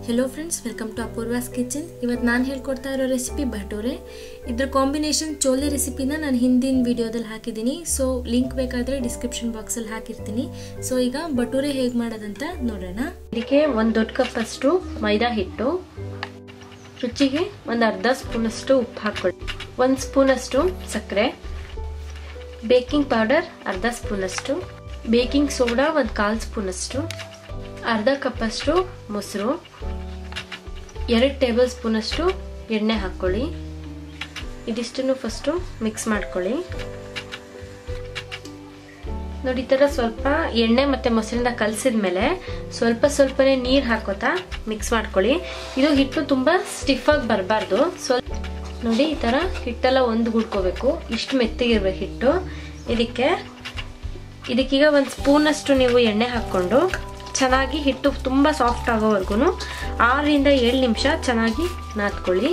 hello friends welcome to Apoorva's kitchen ಇವತ್ತು ನಾನು ಹೇಳ್ಕೊಡ್ತಾ ಇರೋ ರೆಸಿಪಿ ಭಟೂರೆ ಇದ್ರ ಕಾಂಬಿನೇಷನ್ ಚೋಲೆ ರೆಸಿಪಿನ ನಾನು ಹಿಂದಿನ ವಿಡಿಯೋದಲ್ಲಿ ಹಾಕಿದ್ದೀನಿ ಸೊ ಲಿಂಕ್ ಬೇಕಾದರೆ ಡಿಸ್ಕ್ರಿಪ್ಷನ್ ಬಾಕ್ಸಲ್ಲಿ ಹಾಕಿರ್ತೀನಿ ಸೊ ಈಗ ಭಟೂರೆ ಹೇಗೆ ಮಾಡೋದಂತ ನೋಡೋಣ ಇದಕ್ಕೆ ಒಂದು ದೊಡ್ಡ ಕಪ್ಪಷ್ಟು ಮೈದಾ ಹಿಟ್ಟು ರುಚಿಗೆ ಒಂದು ಅರ್ಧ ಸ್ಪೂನಷ್ಟು ಉಪ್ಪು ಹಾಕ್ಕೊಳ್ಳಿ ಒಂದು ಸ್ಪೂನಷ್ಟು ಸಕ್ಕರೆ ಬೇಕಿಂಗ್ ಪೌಡರ್ ಅರ್ಧ ಸ್ಪೂನಷ್ಟು ಬೇಕಿಂಗ್ ಸೋಡಾ ಒಂದು ಕಾಲು ಸ್ಪೂನಷ್ಟು ಅರ್ಧ ಕಪ್ಪಷ್ಟು ಮೊಸರು ಎರಡು ಟೇಬಲ್ ಸ್ಪೂನಷ್ಟು ಎಣ್ಣೆ ಹಾಕ್ಕೊಳ್ಳಿ ಇದಿಷ್ಟನ್ನು ಫಸ್ಟು ಮಿಕ್ಸ್ ಮಾಡ್ಕೊಳ್ಳಿ ನೋಡಿ ಈ ಥರ ಸ್ವಲ್ಪ ಎಣ್ಣೆ ಮತ್ತು ಮೊಸರಿಂದ ಕಲಸಿದ ಮೇಲೆ ಸ್ವಲ್ಪ ಸ್ವಲ್ಪನೇ ನೀರು ಹಾಕೋತಾ ಮಿಕ್ಸ್ ಮಾಡ್ಕೊಳ್ಳಿ ಇದು ಹಿಟ್ಟು ತುಂಬ ಸ್ಟಿಫಾಗಿ ಬರಬಾರ್ದು ಸ್ವಲ್ಪ ನೋಡಿ ಈ ಥರ ಹಿಟ್ಟೆಲ್ಲ ಒಂದು ಗುಡ್ಕೋಬೇಕು ಇಷ್ಟು ಮೆತ್ತಗಿರ್ಬೇಕು ಹಿಟ್ಟು ಇದಕ್ಕೆ ಇದಕ್ಕೀಗ ಒಂದು ಸ್ಪೂನಷ್ಟು ನೀವು ಎಣ್ಣೆ ಹಾಕ್ಕೊಂಡು ಚೆನ್ನಾಗಿ ಹಿಟ್ಟು ತುಂಬ ಸಾಫ್ಟ್ ಆಗೋವರೆಗೂ ಆರರಿಂದ ಏಳು ನಿಮಿಷ ಚೆನ್ನಾಗಿ ನಾದ್ಕೊಳ್ಳಿ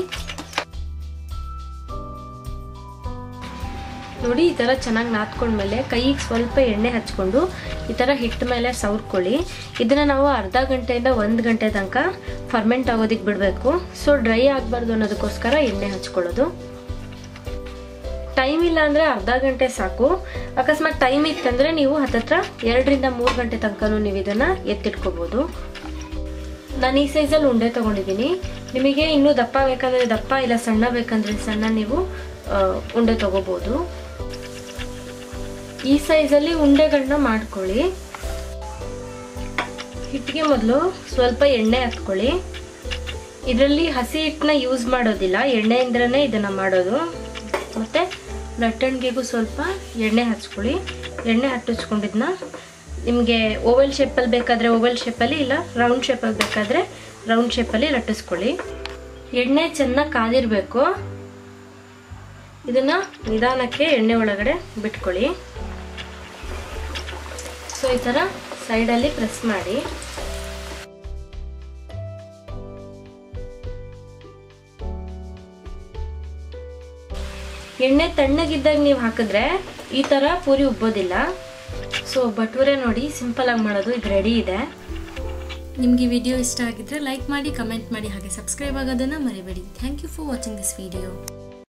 ನೋಡಿ ಈ ಥರ ಚೆನ್ನಾಗಿ ನಾದ್ಕೊಂಡ್ಮೇಲೆ ಕೈಗೆ ಸ್ವಲ್ಪ ಎಣ್ಣೆ ಹಚ್ಕೊಂಡು ಈ ಥರ ಹಿಟ್ಟು ಮೇಲೆ ಸವರ್ಕೊಳ್ಳಿ ಇದನ್ನು ನಾವು ಅರ್ಧ ಗಂಟೆಯಿಂದ ಒಂದು ಗಂಟೆ ತನಕ ಫರ್ಮೆಂಟ್ ಆಗೋದಕ್ಕೆ ಬಿಡಬೇಕು ಸೊ ಡ್ರೈ ಆಗಬಾರ್ದು ಅನ್ನೋದಕ್ಕೋಸ್ಕರ ಎಣ್ಣೆ ಹಚ್ಕೊಳ್ಳೋದು ಟೈಮ್ ಇಲ್ಲ ಅಂದರೆ ಅರ್ಧ ಗಂಟೆ ಸಾಕು ಅಕಸ್ಮಾತ್ ಟೈಮ್ ಇತ್ತಂದರೆ ನೀವು ಹತ್ತತ್ರ ಎರಡರಿಂದ ಮೂರು ಗಂಟೆ ತನಕನೂ ನೀವು ಇದನ್ನು ಎತ್ತಿಟ್ಕೋಬೋದು ನಾನು ಈ ಸೈಜಲ್ಲಿ ಉಂಡೆ ತೊಗೊಂಡಿದ್ದೀನಿ ನಿಮಗೆ ಇನ್ನೂ ದಪ್ಪ ಬೇಕಂದರೆ ದಪ್ಪ ಇಲ್ಲ ಸಣ್ಣ ಬೇಕಂದರೆ ಸಣ್ಣ ನೀವು ಉಂಡೆ ತೊಗೋಬೋದು ಈ ಸೈಜಲ್ಲಿ ಉಂಡೆಗಳನ್ನ ಮಾಡ್ಕೊಳ್ಳಿ ಹಿಟ್ಟಿಗೆ ಮೊದಲು ಸ್ವಲ್ಪ ಎಣ್ಣೆ ಹತ್ಕೊಳ್ಳಿ ಇದರಲ್ಲಿ ಹಸಿ ಹಿಟ್ಟನ್ನ ಯೂಸ್ ಮಾಡೋದಿಲ್ಲ ಎಣ್ಣೆಯಿಂದನೇ ಇದನ್ನು ಮಾಡೋದು ಮತ್ತು ಲಟ್ಟಣಿಗೆಗೂ ಸ್ವಲ್ಪ ಎಣ್ಣೆ ಹಚ್ಕೊಳ್ಳಿ ಎಣ್ಣೆ ಹಚ್ಚಿಸ್ಕೊಂಡಿದ್ನ ನಿಮಗೆ ಓವಲ್ ಶೇಪಲ್ಲಿ ಬೇಕಾದರೆ ಓವಲ್ ಶೇಪಲ್ಲಿ ಇಲ್ಲ ರೌಂಡ್ ಶೇಪಲ್ಲಿ ಬೇಕಾದರೆ ರೌಂಡ್ ಶೇಪಲ್ಲಿ ಲಟ್ಟಿಸ್ಕೊಳ್ಳಿ ಎಣ್ಣೆ ಚೆನ್ನಾಗಿ ಕಾದಿರಬೇಕು ಇದನ್ನು ನಿಧಾನಕ್ಕೆ ಎಣ್ಣೆ ಒಳಗಡೆ ಬಿಟ್ಕೊಳ್ಳಿ ಸೊ ಈ ಥರ ಸೈಡಲ್ಲಿ ಪ್ರೆಸ್ ಮಾಡಿ ಎಣ್ಣೆ ತಣ್ಣಗಿದ್ದಾಗ ನೀವು ಹಾಕಿದ್ರೆ ಈ ಥರ ಪೂರಿ ಉಬ್ಬೋದಿಲ್ಲ ಸೊ ಭಟೂರೆ ನೋಡಿ ಸಿಂಪಲ್ ಆಗಿ ಮಾಡೋದು ಇದು ರೆಡಿ ಇದೆ ನಿಮಗೆ ವಿಡಿಯೋ ಇಷ್ಟ ಆಗಿದ್ರೆ ಲೈಕ್ ಮಾಡಿ ಕಮೆಂಟ್ ಮಾಡಿ ಹಾಗೆ ಸಬ್ಸ್ಕ್ರೈಬ್ ಆಗೋದನ್ನು ಮರಿಬೇಡಿ thank you for watching this video